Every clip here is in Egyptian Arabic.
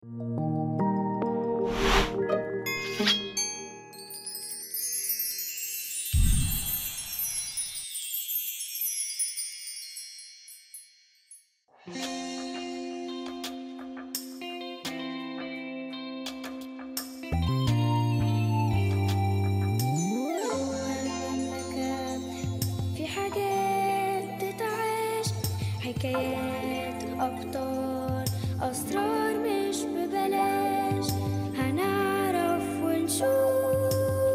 في حاجات تتعاش حكايات أبطال أسرار مش ببلاش هنعرف ونشوف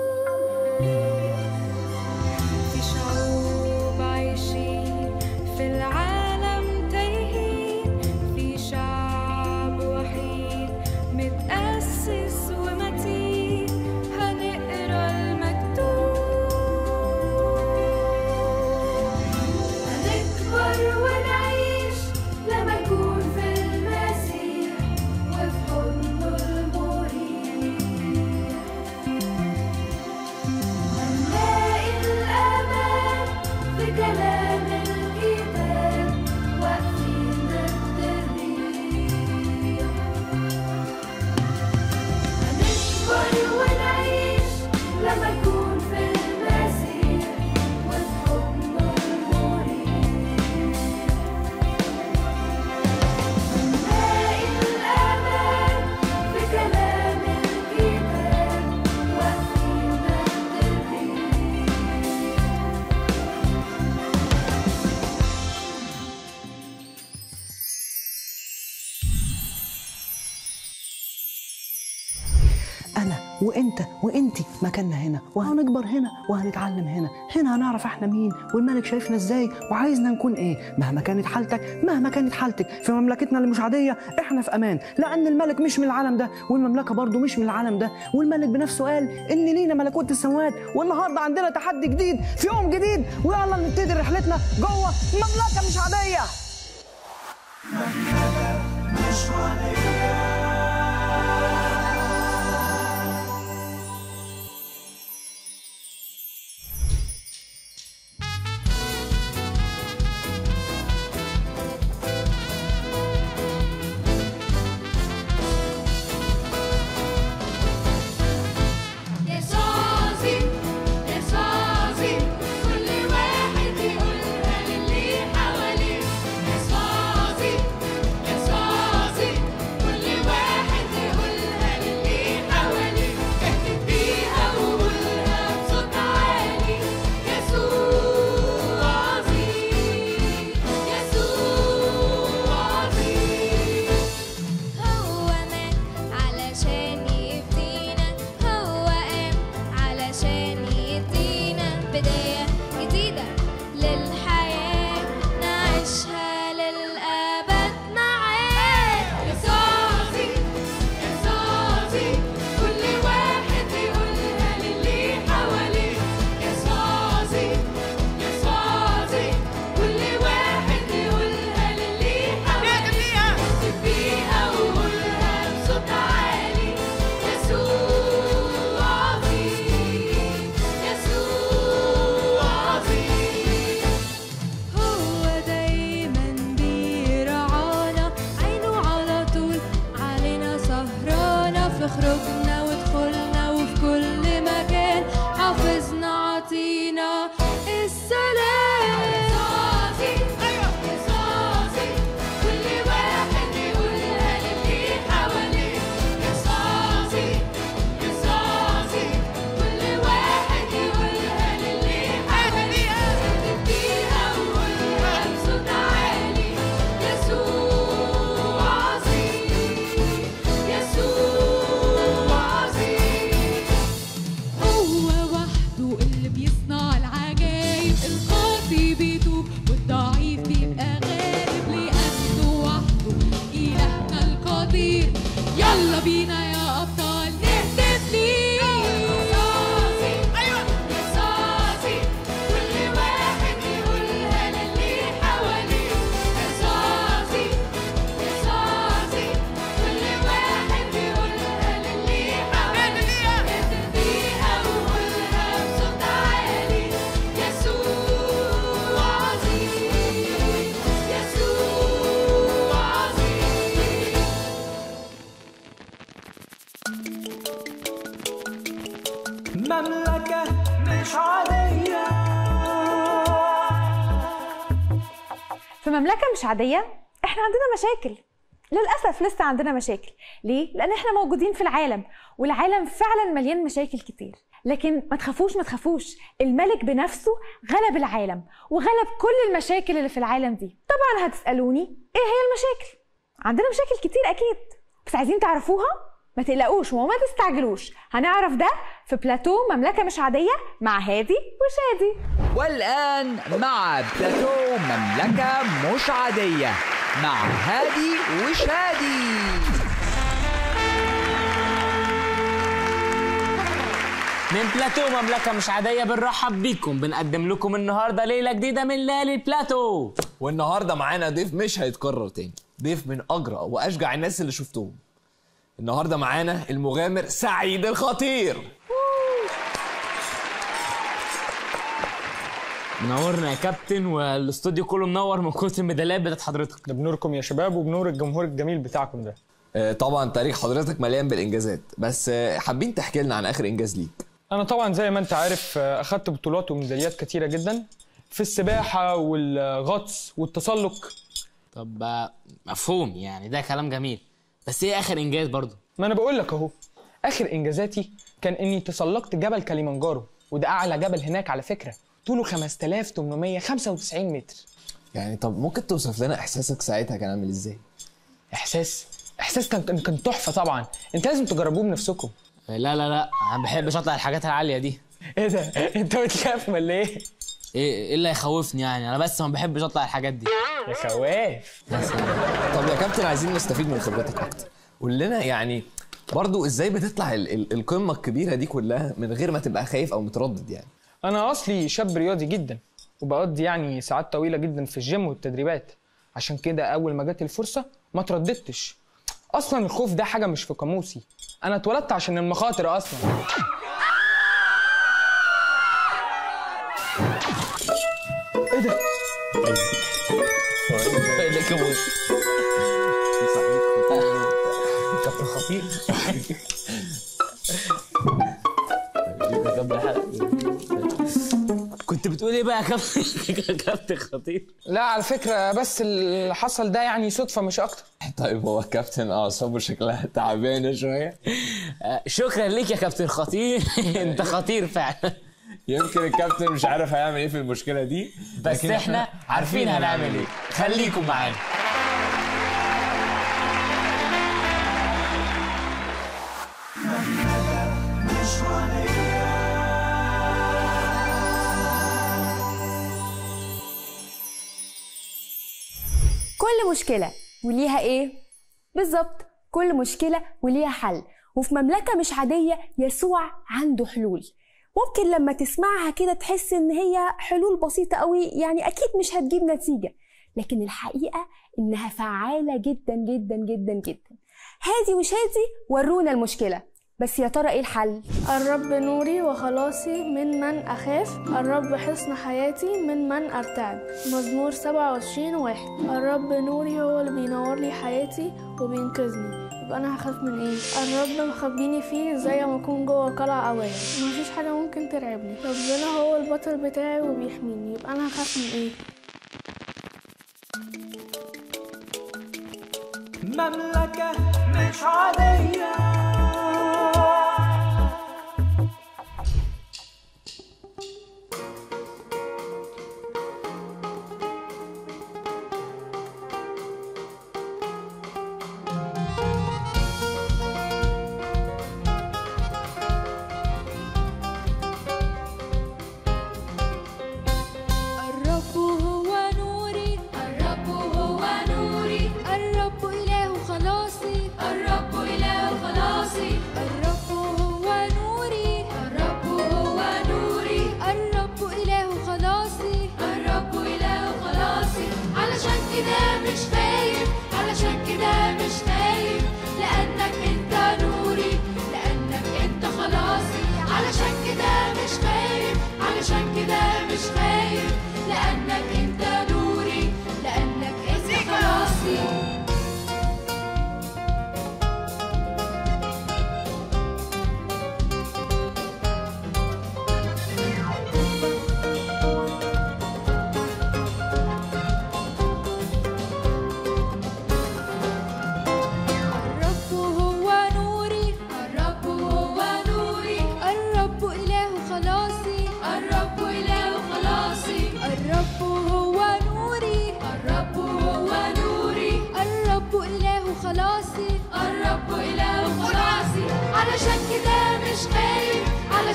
في شعوب عايشين في العالم تايهين في شعب وحيد متأسس ومتين هنقرا المكتوب هنكبر ونعيش لما نكون في المسيح وفي حضنه المريح هنلاقي الأمان في كلام الكتاب واقفين ضد الريح هنكبر ونعيش لما نكون في المسيح وفي حضنه المريح هنلاقي الأمان في كلام الكتاب واقفين ضد الريح انا وانت وانتي مكاننا هنا وهنكبر هنا وهنتعلم هنا هنا هنعرف احنا مين والملك شايفنا ازاي وعايزنا نكون ايه مهما كانت حالتك مهما كانت حالتك في مملكتنا اللي مش عاديه احنا في امان لان الملك مش من العالم ده والمملكه برضو مش من العالم ده والملك بنفسه قال ان لينا ملكوت السماوات والنهارده عندنا تحدي جديد في يوم جديد ويلا نبتدي رحلتنا جوه مملكه مش عاديه يا صازي يا صازي كل واحد يقولها للي حواليه يا صازي يا صازي كل واحد يقولها للي حواليه اهتف بيها وقولها بصوت عالي يسوع عظيم يسوع عظيم هو مات علشان يفدينا هو قام علشان يدينا بداية جديدة للحياة نعيشها للأبد معاه يا صاصي يا صاصي كل واحد يقولها للي حواليه يا صاصي يا صاصي كل واحد يقولها للي حواليه اكتب بيها وقولها بصوت عالي يسوع عظيم يسوع عظيم هو دايما بيرعانا عينه على طول علينا سهرانة في خروجنا ودخولنا وفي كل مكان حافظنا عطينا السلام يا صاصي ايوه يا صاصي كل واحد يقولها للي حواليه يا صاصي يا صاصي كل واحد يقولها للي حواليه اكتب بيها وقولها بصوت عالي يسوع عظيم يسوع عظيم هو وحده اللي بيصنع العجايب الخاطي بيتوب والضعيف بيبقى غالب لأنه وحده إلهنا القدير يلا بينا يا أبطال نهتف ليه أيوة يا صاصي كل واحد يقولها للي حواليه يا صاصي يا صاصي كل واحد يقولها للي حواليه اهتف بيها وقولها بصوت عالي يسوع عظيم يسوع عظيم مملكة مش عادية في مملكة مش عادية احنا عندنا مشاكل للأسف لسه عندنا مشاكل ليه؟ لأن احنا موجودين في العالم والعالم فعلا مليان مشاكل كتير لكن ما تخافوش ما تخافوش الملك بنفسه غلب العالم وغلب كل المشاكل اللي في العالم دي طبعا هتسألوني ايه هي المشاكل؟ عندنا مشاكل كتير أكيد بس عايزين تعرفوها؟ ما تقلقوش وما تستعجلوش هنعرف ده في بلاتو مملكة مش عادية مع هادي وشادي والآن مع بلاتو مملكة مش عادية مع هادي وشادي من بلاتو مملكة مش عادية بنرحب بيكم بنقدم لكم النهاردة ليلة جديدة من ليالي بلاتو والنهارده معانا ضيف مش هيتكرر تاني ضيف من اجرأ واشجع الناس اللي شفتهم النهارده معانا المغامر سعيد الخطير منورنا يا كابتن والاستوديو كله منور من كتر الميداليات بتاعت حضرتك ده بنوركم يا شباب وبنور الجمهور الجميل بتاعكم ده آه، طبعا تاريخ حضرتك مليان بالانجازات بس آه، حابين تحكي لنا عن اخر انجاز ليك انا طبعا زي ما انت عارف آه، اخدت بطولات وميداليات كتيره جدا في السباحه والغطس والتسلق طب آه، مفهوم يعني ده كلام جميل بس ايه اخر انجاز برضه ما انا بقول لك اهو اخر انجازاتي كان اني تسلقت جبل كليمانجارو وده اعلى جبل هناك على فكره طوله 5895 متر يعني طب ممكن توصف لنا احساسك ساعتها كان عامل ازاي احساس احساس كان كان كان تحفه طبعا انت لازم تجربوه بنفسكم لا لا لا انا ما بحبش اطلع الحاجات العالية دي ايه ده انت بتخاف ولا ايه ايه ايه اللي هيخوفني يعني انا بس ما بحبش اطلع الحاجات دي يا خواف طب يا كابتن عايزين نستفيد من خبرتك اكتر قول لنا يعني برضو ازاي بتطلع ال- ال- القمه الكبيره دي كلها من غير ما تبقى خايف او متردد يعني انا اصلي شاب رياضي جدا وبقضي يعني ساعات طويله جدا في الجيم والتدريبات عشان كده اول ما جت الفرصه ما ترددتش اصلا الخوف ده حاجه مش في قاموسي انا اتولدت عشان المخاطر اصلا ايه ده كابتن خطير كنت بتقول ايه بقى يا كابتن كابتن خطير لا على فكره بس اللي حصل ده يعني صدفه مش اكتر طيب هو الكابتن اعصابه شكلها تعبانه شويه آه، شكرا ليك يا كابتن خطير انت خطير فعلا يمكن الكابتن مش عارف هيعمل ايه في المشكله دي بس لكن احنا عارفين هنعمل ايه خليكم معانا كل مشكلة وليها إيه؟ بالظبط كل مشكلة وليها حل وفي مملكة مش عادية يسوع عنده حلول ممكن لما تسمعها كده تحس إن هي حلول بسيطة قوي يعني أكيد مش هتجيب نتيجة لكن الحقيقة إنها فعالة جدا جدا جدا جدا هادي وشادي ورونا المشكلة بس يا ترى إيه الحل؟ الرب نوري وخلاصي من من أخاف الرب حصن حياتي من من أرتعب مزمور 27 واحد الرب نوري هو اللي بينور لي حياتي وبينقذني يبقى أنا هخاف من إيه؟ الرب مخبيني فيه زي ما أكون جوه قلعة قوية مفيش حاجة ممكن ترعبني ربنا هو البطل بتاعي وبيحميني يبقى أنا هخاف من إيه؟ مملكة مش عادية الرب هو نوري الرب هو نوري الرب إله خلاصي الرب إله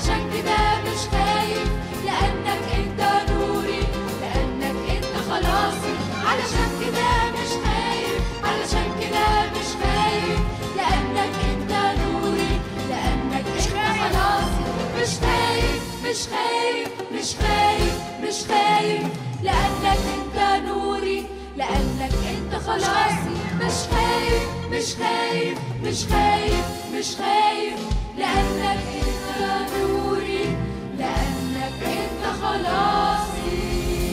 علشان كده مش خايف لأنك أنت نوري لأنك أنت خلاصي علشان كده مش خايف علشان كده مش خايف لأنك أنت نوري لأنك أنت خلاصي مش خايف مش خايف مش خايف مش خايف لأنك أنت نوري لأنك أنت خلاصي مش خايف مش خايف مش خايف مش خايف لأنك أنت نوري لأنك أنت خلاصي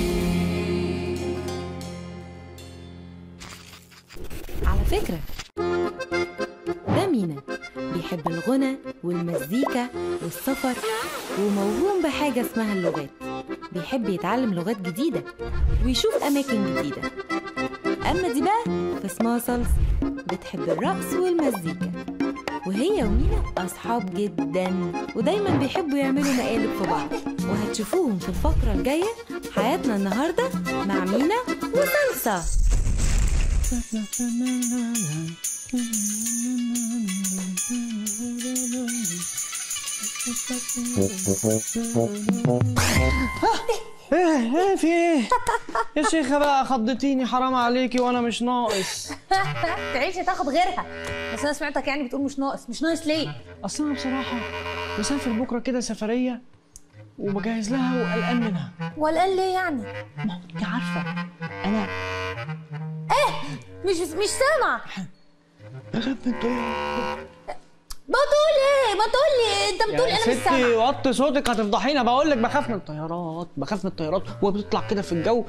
على فكرة ده مينا بيحب الغنى والمزيكا والسفر وموهوم بحاجة اسمها اللغات بيحب يتعلم لغات جديدة ويشوف أماكن جديدة أما دي بقى فاسمها صلصة بتحب الرقص والمزيكا وهي ومينا أصحاب جدا ودايما بيحبوا يعملوا مقالب في بعض وهتشوفوهم في الفقرة الجاية حياتنا النهاردة مع مينا وصلصة ايه ايه في ايه يا شيخه بقى خضتيني حرام عليكي وانا مش ناقص تعيش تاخد غيرها بس انا سمعتك يعني بتقول مش ناقص مش ناقص ليه اصل انا بصراحه مسافر بكره كده سفريه وبجهز لها وقلقان منها وقلقان ليه يعني ما انت عارفه انا ايه مش مش سامع بخاف من الطيارة بتقول ايه ما تقول لي انت بتقول يا انا مش ستي سامع وطي صوتك هتفضحينا بقول لك بخاف من الطيارات بخاف من الطيارات وبتطلع كده في الجو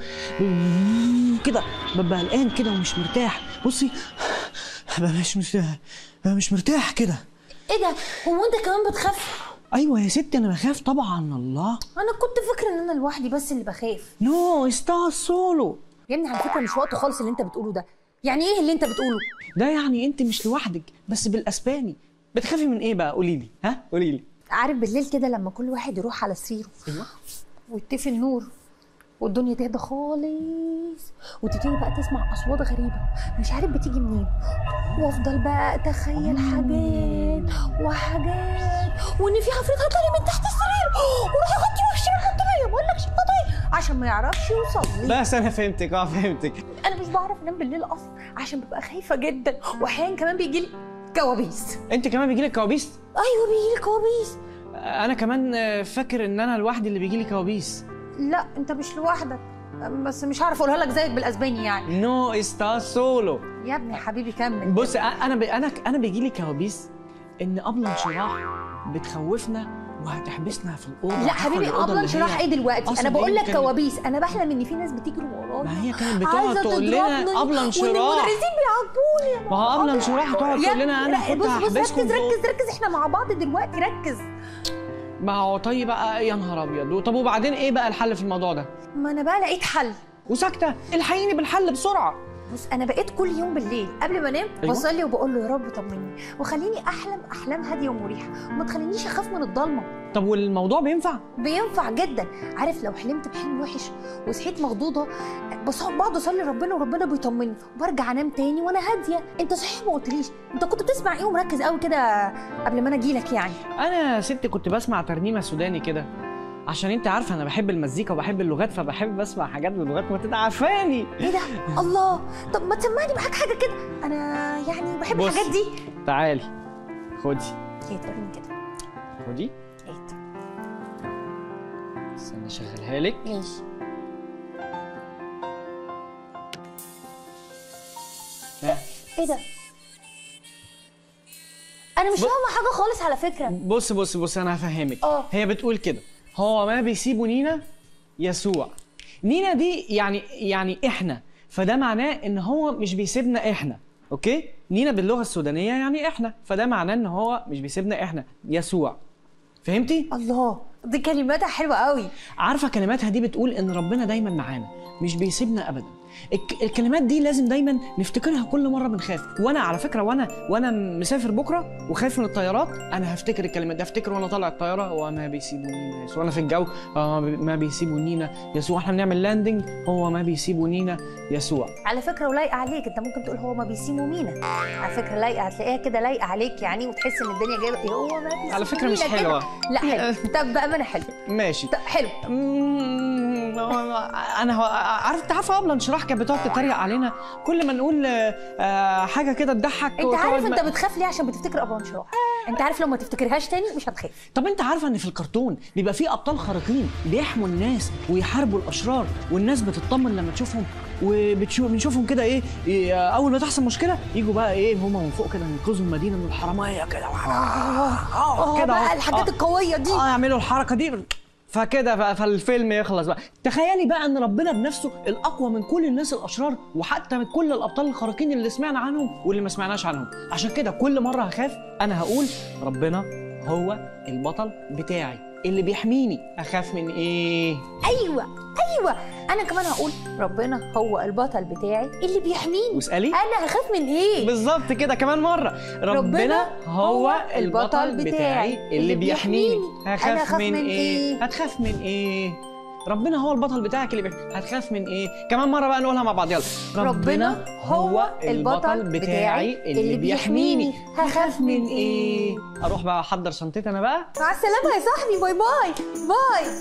كده ببقى قلقان كده ومش مرتاح بصي ببقى مش مرتاح ببقى مش مرتاح كده ايه ده هو انت كمان بتخاف ايوه يا ستي انا بخاف طبعا الله انا كنت فاكره ان انا لوحدي بس اللي بخاف نو استا سولو يا ابني على فكره مش وقته خالص اللي انت بتقوله ده يعني ايه اللي انت بتقوله ده يعني انت مش لوحدك بس بالاسباني بتخافي من ايه بقى قولي لي ها قولي لي عارف بالليل كده لما كل واحد يروح على سريره ايوه ويطفي النور والدنيا تهدى خالص وتبتدي بقى تسمع اصوات غريبه مش عارف بتيجي منين وافضل بقى اتخيل حاجات وحاجات وان في عفريت هيطلع من تحت السرير وروح يغطي وشي بالبطاريه بقول لك بطاريه عشان ما يعرفش يوصل لي بس انا فهمتك اه فهمتك انا مش بعرف انام بالليل اصلا عشان ببقى خايفه جدا واحيانا كمان بيجي لي كوابيس انت كمان بيجيلك كوابيس ايوه بيجي لي كوابيس انا كمان آه، فاكر ان انا لوحدي اللي بيجيلي كوابيس لا انت مش لوحدك بس مش عارف اقولها لك زيك بالاسباني يعني نو استا سولو يا ابني حبيبي كمل بص أ- انا ب... انا انا بيجيلي كوابيس ان ابله انشراح بتخوفنا وهتحبسنا في الاوضه لا عارفة حبيبي الأوضة ابله اللي انشراح هي ايه دلوقتي أصل انا دي بقول لك كانت- كوابيس انا بحلم ان في ناس بتجري ورايا ما هي كانت بتقعد عايزة تقول لنا تضربني، أبلة وان انشراح. المدرسين بيعاقبوني ما هو ابله انشراح تقعد يا تقول لنا انا ابني، كنت بص بص هحبسكم ركز في أوضة. ركز ركز احنا مع بعض دلوقتي ركز ما هو طيب بقى يا نهار ابيض طب وبعدين ايه بقى الحل في الموضوع ده ما انا بقى لقيت حل وساكته الحقيني بالحل بسرعه بص انا بقيت كل يوم بالليل قبل ما انام أيوة. بصلي وبقول له يا رب طمني وخليني احلم احلام هاديه ومريحه وما تخلينيش اخاف من الضلمه طب والموضوع بينفع بينفع جدا عارف لو حلمت بحلم وحش وصحيت مخضوضه بص بقعد اصلي ربنا وربنا بيطمني وبرجع انام تاني وانا هاديه انت صحيح ما قلتليش انت كنت بتسمع ايه ومركز قوي كده قبل ما انا اجيلك يعني انا يا ست كنت بسمع ترنيمه سوداني كده عشان انت عارفه انا بحب المزيكا وبحب اللغات فبحب اسمع حاجات باللغات ما تبقى عارفاني ايه ده الله طب ما تسمعني معاك حاجه كده انا يعني بحب بص. الحاجات دي تعالي خدي ايه توريني كده خدي ايه استنى اشغلها لك ماشي ها. ايه ده انا مش فاهمه حاجه خالص على فكره بص بص بص انا هفهمك اه. هي بتقول كده هو ما بيسيبوا نينا يسوع نينا دي يعني يعني احنا فده معناه ان هو مش بيسيبنا احنا اوكي نينا باللغه السودانيه يعني احنا فده معناه ان هو مش بيسيبنا احنا يسوع فهمتي الله دي كلماتها حلوه قوي عارفه كلماتها دي بتقول ان ربنا دايما معانا مش بيسيبنا ابدا الك- الكلمات دي لازم دايما نفتكرها كل مره بنخاف وانا على فكره وانا وانا مسافر بكره وخايف من الطيارات انا هفتكر الكلمات دي هفتكر وانا طالع الطياره وما بيسيبونينا يسوع وانا في الجو آه، ما بيسيبونينا يسوع احنا بنعمل لاندنج هو ما بيسيبونينا يسوع على فكره ولايقه عليك انت ممكن تقول هو ما بيسيبوا مينا على فكره لايقه هتلاقيها كده لايقه عليك يعني وتحس ان الدنيا جايبه هو ما بيسيبوا على فكرة مش مينا كده. حلوة. لا حلو طب بامانه حلو ماشي طب حلو انا هو- عارف انت عارفه ابله انشراح كانت بتقعد تتريق علينا كل ما نقول آه، آه، حاجه كده تضحك انت وتقعد عارف انت ما- بتخاف ليه عشان بتفتكر ابو انشراح انت عارف لو ما تفتكرهاش تاني مش هتخاف طب انت عارفه ان في الكرتون بيبقى فيه ابطال خارقين بيحموا الناس ويحاربوا الاشرار والناس بتطمن لما تشوفهم وبنشوفهم كده ايه, إيه آه، اول ما تحصل مشكله يجوا بقى ايه هما من فوق كده ينقذوا المدينه من الحراميه كده اه كده بقى أهو. الحاجات آه. القويه دي اه يعملوا الحركه دي فكده بقى فالفيلم يخلص بقى تخيلي بقى ان ربنا بنفسه الاقوى من كل الناس الاشرار وحتى من كل الابطال الخارقين اللي سمعنا عنهم واللي ما سمعناش عنهم عشان كده كل مره هخاف انا هقول ربنا هو البطل بتاعي اللي بيحميني اخاف من ايه ايوه ايوه انا كمان هقول ربنا هو البطل بتاعي اللي بيحميني واسالي انا هخاف من ايه بالظبط كده كمان مره ربنا هو البطل بتاعي اللي بيحميني هخاف من ايه هتخاف من ايه ربنا هو البطل بتاعك اللي بيحميني هتخاف من ايه كمان مره بقى نقولها مع بعض يلا ربنا هو البطل بتاعي اللي بيحميني. هخاف من ايه اروح بقى احضر شنطتي انا بقى مع السلامه يا صاحبي باي باي باي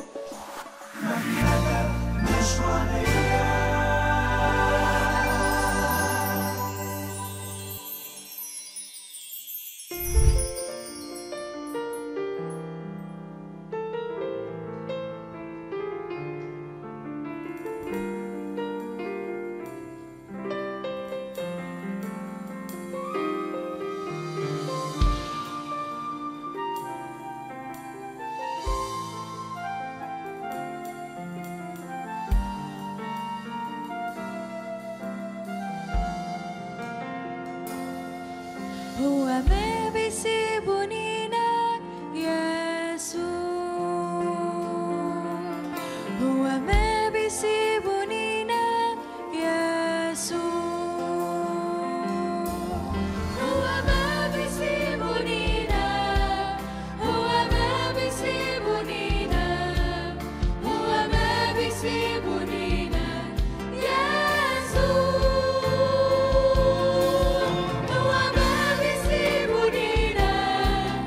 هو ما بيسيبونينا يسوع هو ما بيسيبونينا يسوع هو ما بيسيبونينا هو ما بيسيبونينا هو ما بيسيبونينا يسوع هو ما بيسيبونينا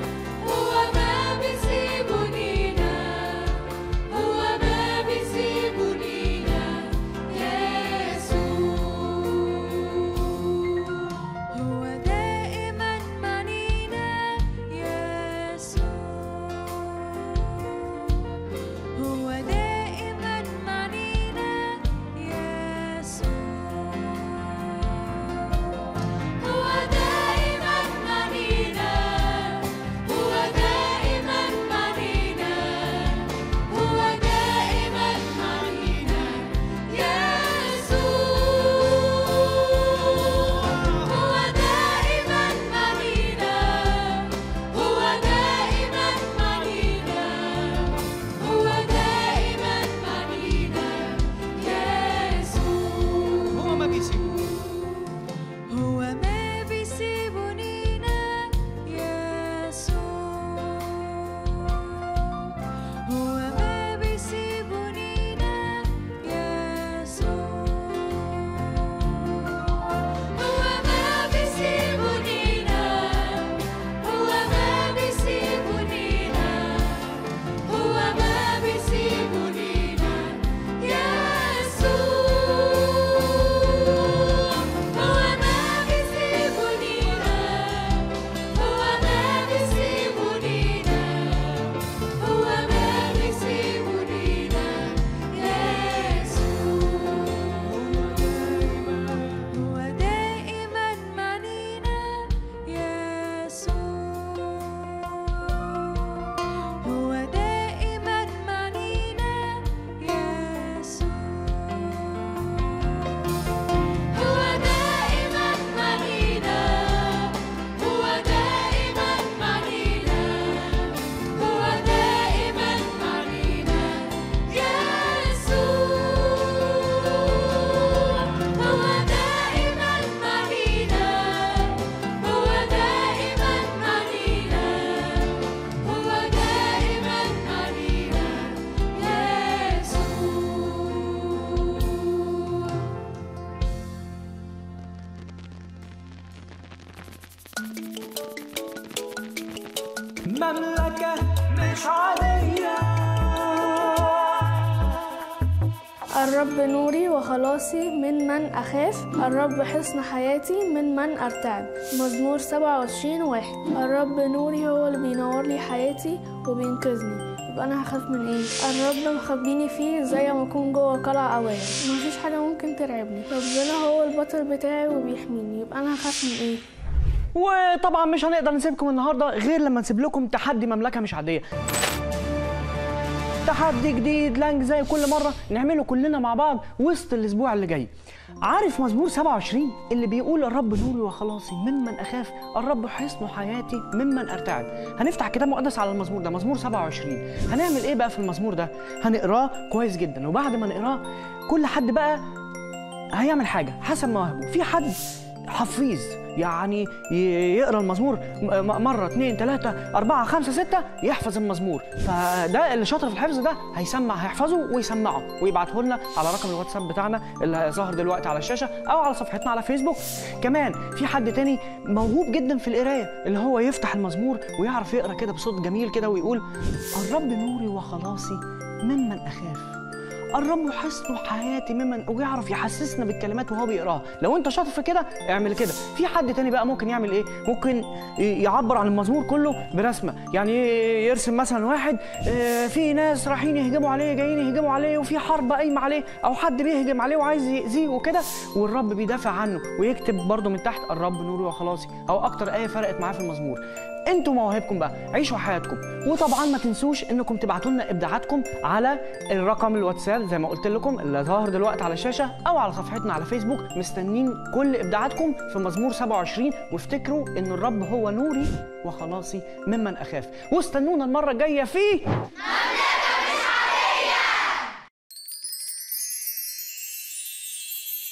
مملكة مش عادية الرب نوري وخلاصي من من أخاف الرب حصن حياتي من من أرتعب مزمور 27 واحد الرب نوري هو اللي بينور لي حياتي وبينقذني يبقى أنا هخاف من إيه؟ الرب مخبيني فيه زي ما أكون جوه قلعة قوية مفيش حاجة ممكن ترعبني ربنا هو البطل بتاعي وبيحميني يبقى أنا هخاف من إيه؟ وطبعا مش هنقدر نسيبكم النهارده غير لما نسيب لكم تحدي مملكه مش عاديه تحدي جديد لانج زي كل مره نعمله كلنا مع بعض وسط الاسبوع اللي جاي عارف مزمور 27 اللي بيقول الرب نوري وخلاصي ممن اخاف الرب حصن حياتي ممن ارتعب هنفتح كتاب مقدس على المزمور ده مزمور 27 هنعمل ايه بقى في المزمور ده هنقراه كويس جدا وبعد ما نقراه كل حد بقى هيعمل حاجه حسب مواهبه في حد حفيظ يعني ي- يقرا المزمور م- م- مره اثنين ثلاثه اربعه خمسه سته يحفظ المزمور فده اللي شاطر في الحفظ ده هيسمع هيحفظه ويسمعه ويبعته لنا على رقم الواتساب بتاعنا اللي ظاهر دلوقتي على الشاشه او على صفحتنا على فيسبوك كمان في حد تاني موهوب جدا في القرايه اللي هو يفتح المزمور ويعرف يقرا كده بصوت جميل كده ويقول الرب نوري وخلاصي ممن اخاف الرب حصن حياتي ممن ويعرف يحسسنا بالكلمات وهو بيقراها لو انت شاطر في كده اعمل كده في حد تاني بقى ممكن يعمل ايه ممكن ي- يعبر عن المزمور كله برسمه يعني يرسم مثلا واحد آه، في ناس رايحين يهجموا عليه جايين يهجموا عليه وفي حرب قايمه عليه او حد بيهجم عليه وعايز يأذيه وكده والرب بيدافع عنه ويكتب برضه من تحت الرب نوري وخلاصي او اكتر ايه فرقت معاه في المزمور انتوا مواهبكم بقى عيشوا حياتكم وطبعا ما تنسوش انكم تبعتوا لنا ابداعاتكم على الرقم الواتساب زي ما قلت لكم اللي ظاهر دلوقتي على الشاشه او على صفحتنا على فيسبوك مستنين كل ابداعاتكم في مزمور 27 وافتكروا ان الرب هو نوري وخلاصي ممن اخاف واستنونا المره الجايه في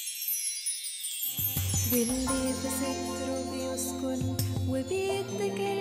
واللي في ستره بيسكن وبيتكل